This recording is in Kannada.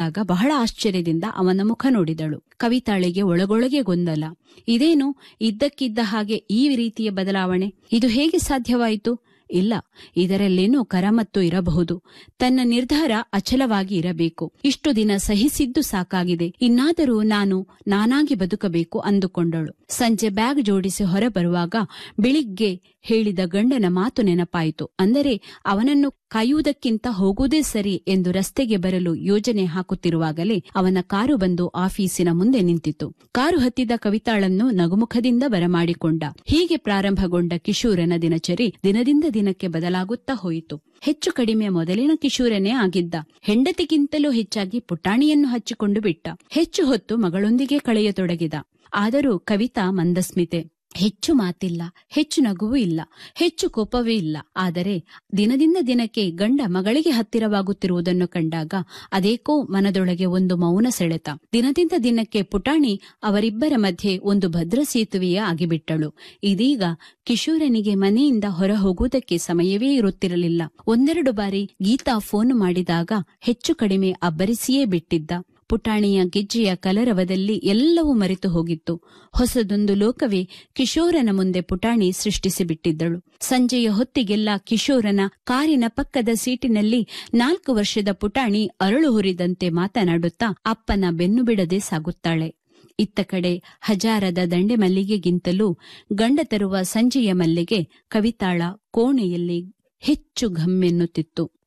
ಬಂದಾಗ ಬಹಳ ಆಶ್ಚರ್ಯದಿಂದ ಅವನ ಮುಖ ನೋಡಿದಳು ಕವಿತಾಳಿಗೆ ಒಳಗೊಳಗೆ ಗೊಂದಲ ಇದೇನು ಇದ್ದಕ್ಕಿದ್ದ ಹಾಗೆ ಈ ರೀತಿಯ ಬದಲಾವಣೆ ಇದು ಹೇಗೆ ಸಾಧ್ಯವಾಯಿತು ಇಲ್ಲ ಇದರಲ್ಲೇನೋ ಕರಮತ್ತು ಇರಬಹುದು ತನ್ನ ನಿರ್ಧಾರ ಅಚಲವಾಗಿ ಇರಬೇಕು ಇಷ್ಟು ದಿನ ಸಹಿಸಿದ್ದು ಸಾಕಾಗಿದೆ ಇನ್ನಾದರೂ ನಾನು ನಾನಾಗಿ ಬದುಕಬೇಕು ಅಂದುಕೊಂಡಳು ಸಂಜೆ ಬ್ಯಾಗ್ ಜೋಡಿಸಿ ಹೊರಬರುವಾಗ ಬೆಳಿಗ್ಗೆ ಹೇಳಿದ ಗಂಡನ ಮಾತು ನೆನಪಾಯಿತು ಅಂದರೆ ಅವನನ್ನು ಕಾಯುವುದಕ್ಕಿಂತ ಹೋಗುವುದೇ ಸರಿ ಎಂದು ರಸ್ತೆಗೆ ಬರಲು ಯೋಜನೆ ಹಾಕುತ್ತಿರುವಾಗಲೇ ಅವನ ಕಾರು ಬಂದು ಆಫೀಸಿನ ಮುಂದೆ ನಿಂತಿತು ಕಾರು ಹತ್ತಿದ ಕವಿತಾಳನ್ನು ನಗುಮುಖದಿಂದ ಬರಮಾಡಿಕೊಂಡ ಹೀಗೆ ಪ್ರಾರಂಭಗೊಂಡ ಕಿಶೋರನ ದಿನಚರಿ ದಿನದಿಂದ ದಿನಕ್ಕೆ ಬದಲಾಗುತ್ತಾ ಹೋಯಿತು ಹೆಚ್ಚು ಕಡಿಮೆ ಮೊದಲಿನ ಕಿಶೋರನೇ ಆಗಿದ್ದ ಹೆಂಡತಿಗಿಂತಲೂ ಹೆಚ್ಚಾಗಿ ಪುಟಾಣಿಯನ್ನು ಹಚ್ಚಿಕೊಂಡು ಬಿಟ್ಟ ಹೆಚ್ಚು ಹೊತ್ತು ಮಗಳೊಂದಿಗೆ ಕಳೆಯತೊಡಗಿದ ಆದರೂ ಕವಿತಾ ಮಂದಸ್ಮಿತೆ ಹೆಚ್ಚು ಮಾತಿಲ್ಲ ಹೆಚ್ಚು ನಗುವೂ ಇಲ್ಲ ಹೆಚ್ಚು ಕೋಪವೇ ಇಲ್ಲ ಆದರೆ ದಿನದಿಂದ ದಿನಕ್ಕೆ ಗಂಡ ಮಗಳಿಗೆ ಹತ್ತಿರವಾಗುತ್ತಿರುವುದನ್ನು ಕಂಡಾಗ ಅದೇಕೋ ಮನದೊಳಗೆ ಒಂದು ಮೌನ ಸೆಳೆತ ದಿನದಿಂದ ದಿನಕ್ಕೆ ಪುಟಾಣಿ ಅವರಿಬ್ಬರ ಮಧ್ಯೆ ಒಂದು ಭದ್ರ ಸೇತುವೆಯೇ ಆಗಿಬಿಟ್ಟಳು ಇದೀಗ ಕಿಶೋರನಿಗೆ ಮನೆಯಿಂದ ಹೊರ ಹೋಗುವುದಕ್ಕೆ ಸಮಯವೇ ಇರುತ್ತಿರಲಿಲ್ಲ ಒಂದೆರಡು ಬಾರಿ ಗೀತಾ ಫೋನ್ ಮಾಡಿದಾಗ ಹೆಚ್ಚು ಕಡಿಮೆ ಅಬ್ಬರಿಸಿಯೇ ಬಿಟ್ಟಿದ್ದ ಪುಟಾಣಿಯ ಗೆಜ್ಜೆಯ ಕಲರವದಲ್ಲಿ ಎಲ್ಲವೂ ಮರೆತು ಹೋಗಿತ್ತು ಹೊಸದೊಂದು ಲೋಕವೇ ಕಿಶೋರನ ಮುಂದೆ ಪುಟಾಣಿ ಸೃಷ್ಟಿಸಿಬಿಟ್ಟಿದ್ದಳು ಸಂಜೆಯ ಹೊತ್ತಿಗೆಲ್ಲ ಕಿಶೋರನ ಕಾರಿನ ಪಕ್ಕದ ಸೀಟಿನಲ್ಲಿ ನಾಲ್ಕು ವರ್ಷದ ಪುಟಾಣಿ ಅರಳು ಹುರಿದಂತೆ ಮಾತನಾಡುತ್ತಾ ಅಪ್ಪನ ಬೆನ್ನು ಬಿಡದೆ ಸಾಗುತ್ತಾಳೆ ಇತ್ತ ಕಡೆ ಹಜಾರದ ದಂಡೆ ಮಲ್ಲಿಗೆಗಿಂತಲೂ ಗಂಡ ತರುವ ಸಂಜೆಯ ಮಲ್ಲಿಗೆ ಕವಿತಾಳ ಕೋಣೆಯಲ್ಲಿ ಹೆಚ್ಚು ಘಮ್ಮೆನ್ನುತ್ತಿತ್ತು